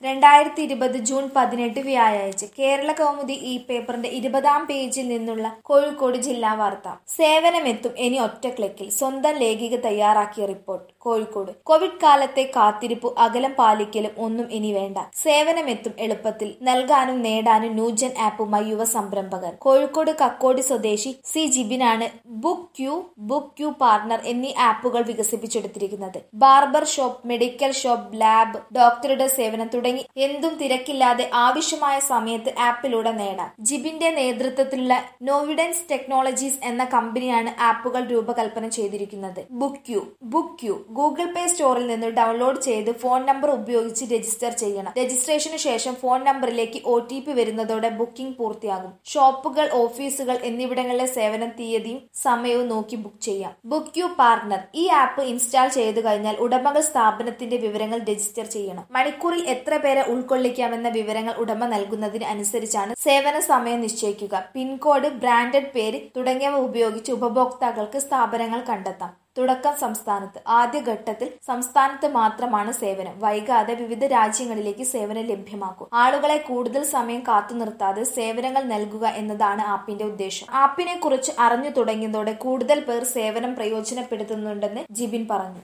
രണ്ടായിരത്തി ഇരുപത് ജൂൺ പതിനെട്ട് വ്യാഴാഴ്ച കേരള കൗമുദി ഈ പേപ്പറിന്റെ ഇരുപതാം പേജിൽ നിന്നുള്ള കോഴിക്കോട് ജില്ലാ വാർത്ത സേവനമെത്തും ഇനി ഒറ്റ ക്ലിക്കിൽ സ്വന്തം ലേഖിക തയ്യാറാക്കിയ റിപ്പോർട്ട് കോഴിക്കോട് കോവിഡ് കാലത്തെ കാത്തിരിപ്പു അകലം പാലിക്കലും ഒന്നും ഇനി വേണ്ട സേവനമെത്തും എളുപ്പത്തിൽ നൽകാനും നേടാനും ന്യൂജൻ ആപ്പുമായി യുവ സംരംഭകർ കോഴിക്കോട് കക്കോടി സ്വദേശി സി ജിബിനാണ് book queue book queue partner എന്നീ ആപ്പുകൾ വികസിപ്പിച്ചെടുത്തിരിക്കുന്നത് barber shop medical shop lab ഡോക്ടറുടെ സേവനം തുടങ്ങി എന്തും തിരക്കില്ലാതെ ആവശ്യമായ സമയത്ത് ആപ്പിലൂടെ നേടാം ജിബിന്റെ നേതൃത്വത്തിലുള്ള നോവിഡൻസ് ടെക്നോളജീസ് എന്ന കമ്പനിയാണ് ആപ്പുകൾ രൂപകൽപ്പന ചെയ്തിരിക്കുന്നത് book queue book queue Google pay സ്റ്റോറിൽ നിന്ന് ഡൗൺലോഡ് ചെയ്ത് ഫോൺ നമ്പർ ഉപയോഗിച്ച് രജിസ്റ്റർ ചെയ്യണം രജിസ്ട്രേഷന് ശേഷം ഫോൺ നമ്പറിലേക്ക് ഒ ടി പി വരുന്നതോടെ ബുക്കിംഗ് പൂർത്തിയാകും ഷോപ്പുകൾ ഓഫീസുകൾ എന്നിവിടങ്ങളിലെ സേവനം തീയതിയും സമയവും നോക്കി ബുക്ക് ചെയ്യാം ബുക്ക് ക്യൂ പാർട്ണർ ഈ ആപ്പ് ഇൻസ്റ്റാൾ ചെയ്തു കഴിഞ്ഞാൽ ഉടമകൾ സ്ഥാപനത്തിന്റെ വിവരങ്ങൾ രജിസ്റ്റർ ചെയ്യണം മണിക്കൂറിൽ എത്ര പേരെ ഉൾക്കൊള്ളിക്കാമെന്ന വിവരങ്ങൾ ഉടമ നൽകുന്നതിന് അനുസരിച്ചാണ് സേവന സമയം നിശ്ചയിക്കുക പിൻകോഡ് ബ്രാൻഡഡ് പേര് തുടങ്ങിയവ ഉപയോഗിച്ച് ഉപഭോക്താക്കൾക്ക് സ്ഥാപനങ്ങൾ കണ്ടെത്താം തുടക്കം സംസ്ഥാനത്ത് ആദ്യഘട്ടത്തിൽ സംസ്ഥാനത്ത് മാത്രമാണ് സേവനം വൈകാതെ വിവിധ രാജ്യങ്ങളിലേക്ക് സേവനം ലഭ്യമാക്കും ആളുകളെ കൂടുതൽ സമയം കാത്തു നിർത്താതെ സേവനങ്ങൾ നൽകുക എന്നതാണ് ആപ്പിന്റെ ഉദ്ദേശം ആപ്പിനെ കുറിച്ച് അറിഞ്ഞു തുടങ്ങിയതോടെ കൂടുതൽ പേർ സേവനം പ്രയോജനപ്പെടുത്തുന്നുണ്ടെന്ന് ജിബിൻ പറഞ്ഞു